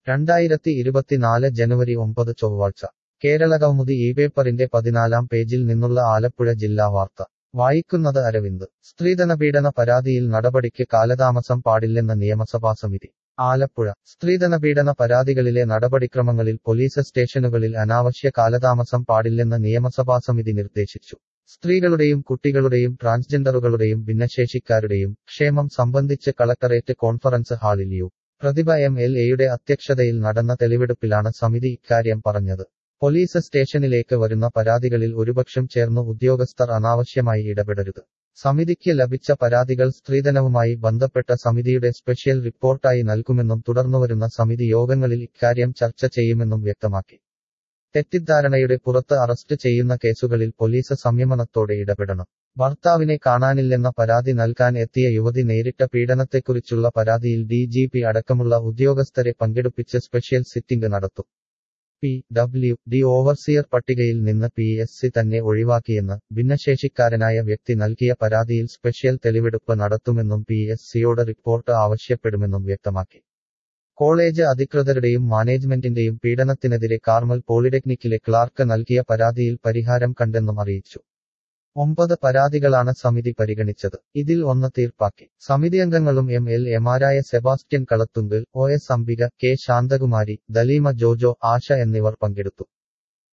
രണ്ടായിരത്തി ഇരുപത്തിനാല് ജനുവരി ഒമ്പത് ചൊവ്വാഴ്ച കേരളകൗമുദി ഈ പേപ്പറിന്റെ പതിനാലാം പേജിൽ നിന്നുള്ള ആലപ്പുഴ ജില്ലാ വാർത്ത വായിക്കുന്നത് അരവിന്ദ് സ്ത്രീധനപീഡന പരാതിയിൽ നടപടിക്ക് കാലതാമസം പാടില്ലെന്ന നിയമസഭാ സമിതി ആലപ്പുഴ സ്ത്രീധനപീഡന പരാതികളിലെ നടപടിക്രമങ്ങളിൽ പോലീസ് സ്റ്റേഷനുകളിൽ അനാവശ്യ കാലതാമസം പാടില്ലെന്ന് നിയമസഭാ സമിതി നിർദ്ദേശിച്ചു സ്ത്രീകളുടെയും കുട്ടികളുടെയും ട്രാൻസ്ജെൻഡറുകളുടെയും ഭിന്നശേഷിക്കാരുടെയും ക്ഷേമം സംബന്ധിച്ച് കളക്ടറേറ്റ് കോൺഫറൻസ് ഹാളിൽ യു പ്രതിഭ എം എൽ എയുടെ അധ്യക്ഷതയിൽ നടന്ന തെളിവെടുപ്പിലാണ് സമിതി ഇക്കാര്യം പറഞ്ഞത് പോലീസ് സ്റ്റേഷനിലേക്ക് വരുന്ന പരാതികളിൽ ഒരുപക്ഷം ചേർന്നു ഉദ്യോഗസ്ഥർ അനാവശ്യമായി ഇടപെടരുത് സമിതിക്ക് ലഭിച്ച പരാതികൾ സ്ത്രീധനവുമായി ബന്ധപ്പെട്ട സമിതിയുടെ സ്പെഷ്യൽ റിപ്പോർട്ടായി നൽകുമെന്നും തുടർന്നുവരുന്ന സമിതി യോഗങ്ങളിൽ ഇക്കാര്യം ചർച്ച ചെയ്യുമെന്നും വ്യക്തമാക്കി തെറ്റിദ്ധാരണയുടെ പുറത്ത് അറസ്റ്റ് ചെയ്യുന്ന കേസുകളിൽ പോലീസ് സംയമനത്തോടെ ഇടപെടണം ഭർത്താവിനെ കാണാനില്ലെന്ന പരാതി നൽകാൻ എത്തിയ യുവതി നേരിട്ട പീഡനത്തെക്കുറിച്ചുള്ള പരാതിയിൽ ഡി ജി പി അടക്കമുള്ള ഉദ്യോഗസ്ഥരെ പങ്കെടുപ്പിച്ച് സ്പെഷ്യൽ സിറ്റിംഗ് നടത്തും പി ഡബ്ല്യു ഡി ഓവർസിയർ പട്ടികയിൽ നിന്ന് പി എസ് സി തന്നെ ഒഴിവാക്കിയെന്ന് ഭിന്നശേഷിക്കാരനായ വ്യക്തി നൽകിയ പരാതിയിൽ സ്പെഷ്യൽ തെളിവെടുപ്പ് നടത്തുമെന്നും പി എസ് സിയോട് റിപ്പോർട്ട് ആവശ്യപ്പെടുമെന്നും വ്യക്തമാക്കി കോളേജ് അധികൃതരുടെയും മാനേജ്മെന്റിന്റെയും പീഡനത്തിനെതിരെ കാർമൽ പോളിടെക്നിക്കിലെ ക്ലാർക്ക് നൽകിയ പരാതിയിൽ പരിഹാരം കണ്ടെന്നും അറിയിച്ചു ഒമ്പത് പരാതികളാണ് സമിതി പരിഗണിച്ചത് ഇതിൽ ഒന്ന് തീർപ്പാക്കി സമിതി അംഗങ്ങളും എം എൽ എമാരായ Sebastian Kalathungal O S Ambika K Shanthakumari Dalima Jojo Asha എന്നിവർ പങ്കെടുത്തു